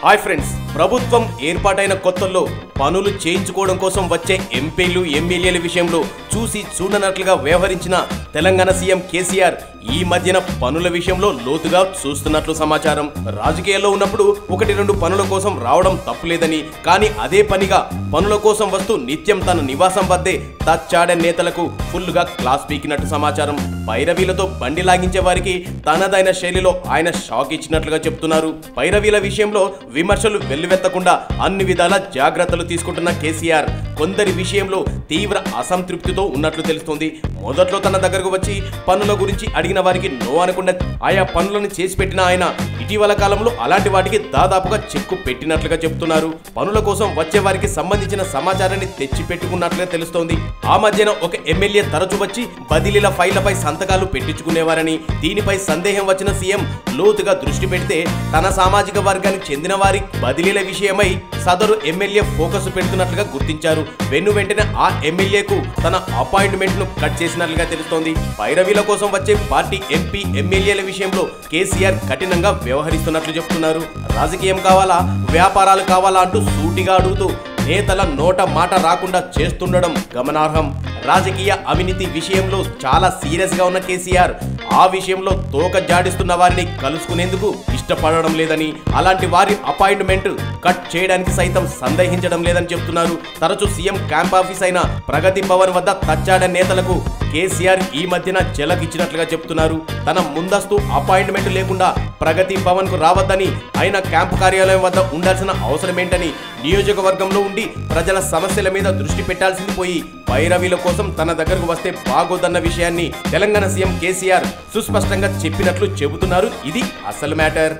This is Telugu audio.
హాయ్ ఫ్రెండ్స్ ప్రభుత్వం ఏర్పాటైన కొత్తల్లో పనులు చేయించుకోవడం కోసం వచ్చే ఎంపీలు ఎమ్మెల్యేల విషయంలో చూసి చూడనట్లుగా వ్యవహరించిన తెలంగాణ సీఎం కేసీఆర్ ఈ మధ్యన పనుల విషయంలో లోతుగా చూస్తున్నట్లు సమాచారం రాజకీయాల్లో ఉన్నప్పుడు ఒకటి రెండు పనుల కోసం రావడం తప్పులేదని కానీ అదే పనిగా పనుల కోసం వస్తూ నిత్యం తన నివాసం వద్దే తచ్చాడే నేతలకు ఫుల్గా క్లాస్ పీకినట్టు సమాచారం పైరవీలతో బండి లాగించే వారికి తనదైన శైలిలో ఆయన షాక్ ఇచ్చినట్లుగా చెప్తున్నారు పైరవీల విషయంలో విమర్శలు వెల్లువెత్తకుండా అన్ని విధాల జాగ్రత్తలు తీసుకుంటున్న కేసీఆర్ కొందరి విషయంలో తీవ్ర అసంతృప్తితో ఉన్నట్లు తెలుస్తోంది మొదట్లో తన దగ్గరకు వచ్చి పనుల గురించి అడిగిన వారికి నో అనకుండా ఆయా పనులను చేసి పెట్టిన ఆయన ఇటీవల కాలంలో అలాంటి వాటికి దాదాపుగా చెక్కు పెట్టినట్లుగా చెప్తున్నారు పనుల కోసం వచ్చే వారికి సంబంధించిన సమాచారాన్ని తెచ్చి పెట్టుకున్నట్లుగా తెలుస్తోంది ఆ మధ్యన ఒక ఎమ్మెల్యే తరచు వచ్చి బదిలీల ఫైళ్లపై సంతకాలు పెట్టించుకునేవారని దీనిపై సందేహం వచ్చిన సీఎం లోతుగా దృష్టి పెడితే తన సామాజిక వర్గానికి చెందిన వారి బదిలీల విషయమై సదరు ఎమ్మెల్యే ఫోకస్ పెడుతున్నట్లుగా గుర్తించారు వెన్ను వెంటనే ఆ ఎమ్మెల్యేకు తన అపాయింట్మెంట్ ను కట్ చేసినట్లుగా తెలుస్తోంది పైరవీల కోసం వచ్చే పార్టీ ఎంపీ ఎమ్మెల్యేల విషయంలో కేసీఆర్ కఠినంగా వ్యవహరిస్తున్నట్లు చెప్తున్నారు రాజకీయం కావాలా వ్యాపారాలు కావాలా అంటూ సూటిగా అడుగుతూ నేతల నోట మాట రాకుండా చేస్తుండడం గమనార్హం రాజకీయ అవినీతి విషయంలో చాలా సీరియస్ గా ఉన్న కేసీఆర్ ఆ విషయంలో తోక జాడిస్తున్న వారిని కలుసుకునేందుకు ఇష్టపడడం లేదని అలాంటి వారి అపాయింట్మెంట్ కట్ చేయడానికి సైతం సందేహించడం లేదని చెప్తున్నారు తరచూ సీఎం క్యాంప్ ఆఫీస్ అయిన ప్రగతి భవన్ వద్ద తచ్చాడ నేతలకు కేసీఆర్ ఈ మధ్యన చెలకిచ్చినట్లుగా చెప్తున్నారు తన ముందస్తు అపాయింట్మెంట్ లేకుండా ప్రగతి భవన్ కు రావద్దని ఆయన క్యాంపు కార్యాలయం వద్ద ఉండాల్సిన అవసరమేంటని నియోజకవర్గంలో ఉండి ప్రజల సమస్యల మీద దృష్టి పెట్టాల్సింది పోయి పైరవీల కోసం తన దగ్గరకు వస్తే బాగోదన్న విషయాన్ని తెలంగాణ సీఎం కేసీఆర్ సుస్పష్టంగా చెప్పినట్లు చెబుతున్నారు ఇది అసలు మ్యాటర్